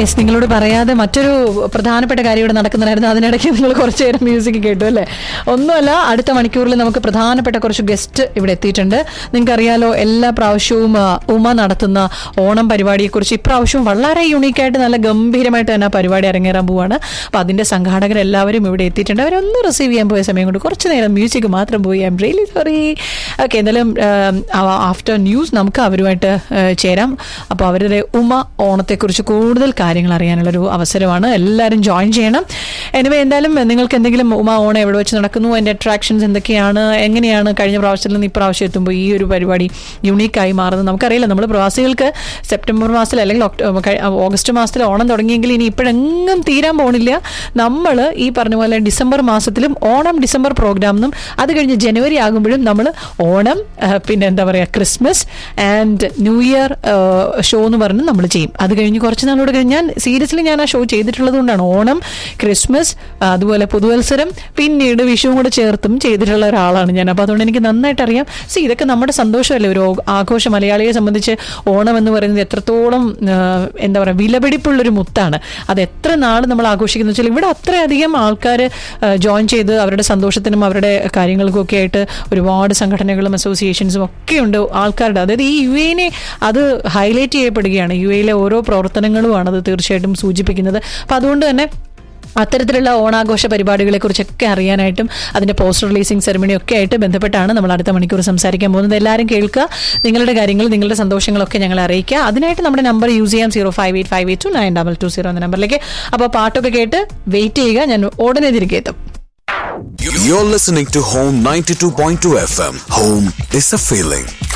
Yes നിങ്ങളോട് പറയാതെ മറ്റൊരു പ്രധാനപ്പെട്ട കാര്യം ഇവിടെ നടക്കുന്നുണ്ടായിരുന്നു അതിനിടയ്ക്ക് നിങ്ങൾ കുറച്ച് നേരം മ്യൂസിക് കേട്ടു അല്ലേ ഒന്നുമല്ല അടുത്ത മണിക്കൂറിൽ നമുക്ക് പ്രധാനപ്പെട്ട കുറച്ച് ഗസ്റ്റ് ഇവിടെ എത്തിയിട്ടുണ്ട് നിങ്ങൾക്കറിയാലോ എല്ലാ പ്രാവശ്യവും ആ, ഉമ നടത്തുന്ന ഓണം പരിപാടിയെക്കുറിച്ച് ഇപ്രാവശ്യവും വളരെ യുണീക്കായിട്ട് നല്ല ഗംഭീരമായിട്ട് തന്നെ ആ പരിപാടി അരങ്ങേറാൻ പോവാണ് അപ്പം അതിന്റെ സംഘാടകരെല്ലാവരും ഇവിടെ എത്തിയിട്ടുണ്ട് അവരൊന്ന് റിസീവ് ചെയ്യാൻ പോയ സമയം കൊണ്ട് കുറച്ച് നേരം മ്യൂസിക് മാത്രം പോയി I'm really sorry okay എന്തായാലും ആഫ്റ്റർ ന്യൂസ് നമുക്ക് അവരുമായിട്ട് ആ, ചേരാം അപ്പോൾ അവരുടെ ഉമ ഓണത്തെക്കുറിച്ച് കൂടുതൽ കാര്യങ്ങൾ അറിയാനുള്ളൊരു അവസരമാണ് എല്ലാവരും ജോയിൻ ചെയ്യണം എനിവേ എന്തായാലും നിങ്ങൾക്ക് എന്തെങ്കിലും ഉമ ഓണം എവിടെ വെച്ച് നടക്കുന്നു അതിൻ്റെ അട്രാക്ഷൻസ് എന്തൊക്കെയാണ് എങ്ങനെയാണ് കഴിഞ്ഞ പ്രാവശ്യത്തിൽ നിന്ന് ഇപ്രാവശ്യം എത്തുമ്പോൾ ഈ ഒരു പരിപാടി യുണീക്കായി മാറുന്നത് നമുക്കറിയില്ല നമ്മൾ പ്രവാസികൾക്ക് സെപ്റ്റംബർ മാസത്തിൽ അല്ലെങ്കിൽ ഒക്ടോബർ കഴി- ഓഗസ്റ്റ് മാസത്തിൽ ഓണം തുടങ്ങിയെങ്കിൽ ഇനി ഇപ്പോഴെങ്ങും തീരാൻ പോണില്ല നമ്മൾ ഈ പറഞ്ഞ പോലെ ഡിസംബർ മാസത്തിലും ഓണം ഡിസംബർ പ്രോഗ്രാമിനും അത് കഴിഞ്ഞ് ജനുവരി ആകുമ്പോഴും നമ്മൾ ഓണം ആ, പിന്നെ എന്താ പറയുക Christmas and new year show എന്ന് പറഞ്ഞ് നമ്മൾ ചെയ്യും അത് കഴിഞ്ഞ് കുറച്ച് നാളോട് കഴിഞ്ഞ് ഞാൻ സീരിയസ്ലി ഞാൻ ആ ഷോ ചെയ്തിട്ടുള്ളത് കൊണ്ടാണ് ഓണം ക്രിസ്മസ് ആ, അതുപോലെ പുതുവത്സരം പിന്നീട് വിഷുവും കൂടെ ചേർത്തും ചെയ്തിട്ടുള്ള ഒരാളാണ് ഞാൻ അപ്പോൾ അതുകൊണ്ട് എനിക്ക് നന്നായിട്ട് അറിയാം സി ഇതൊക്കെ നമ്മുടെ സന്തോഷമല്ലേ ഒരു ഓ- ആഘോഷം മലയാളിയെ സംബന്ധിച്ച് ഓണം എന്ന് പറയുന്നത് എത്രത്തോളം ആ, എന്താ പറയുക വിലപിടിപ്പുള്ളൊരു മുത്താണ് അത് എത്ര നാൾ നമ്മൾ ആഘോഷിക്കുന്നു വെച്ചാൽ ഇവിടെ അത്രയധികം ആൾക്കാർ ജോയിൻ ചെയ്ത് അവരുടെ സന്തോഷത്തിനും അവരുടെ കാര്യങ്ങൾക്കും ഒക്കെ ആയിട്ട് ഒരുപാട് സംഘടനകളും അസോസിയേഷൻസും ഒക്കെ ഉണ്ട് ആൾക്കാരുടെ അതായത് ഈ യു എനെ അത് ഹൈലൈറ്റ് ചെയ്യപ്പെടുകയാണ് യു എയിലെ ഓരോ പ്രവർത്തനങ്ങളുമാണ് അത് തീർച്ചയായിട്ടും സൂചിപ്പിക്കുന്നത് അപ്പം അതുകൊണ്ട് തന്നെ അത്തരത്തിലുള്ള ഓണാഘോഷ പരിപാടികളെ കുറിച്ചൊക്കെ അറിയാനായിട്ടും അതിന്റെ പോസ്റ്റർ റിലീസിംഗ് സെറമണി ഒക്കെ ആയിട്ട് ബന്ധപ്പെട്ടാണ് നമ്മൾ അടുത്ത മണിക്കൂർ സംസാരിക്കാൻ പോകുന്നത് എല്ലാവരും കേൾക്കുക നിങ്ങളുടെ കാര്യങ്ങൾ നിങ്ങളുടെ സന്തോഷങ്ങളൊക്കെ ഞങ്ങളെ അറിയിക്കുക അതിനായിട്ട് നമ്മുടെ നമ്പർ യൂസ് ചെയ്യാം zero five eight five eight two nine double two zero എന്ന നമ്പറിലേക്ക് അപ്പോൾ പാട്ടൊക്കെ കേട്ട് വെയിറ്റ് ചെയ്യുക ഞാൻ ഉടനെ തിരികെ എത്തും You're listening to Home 92.2 FM. Home is a feeling.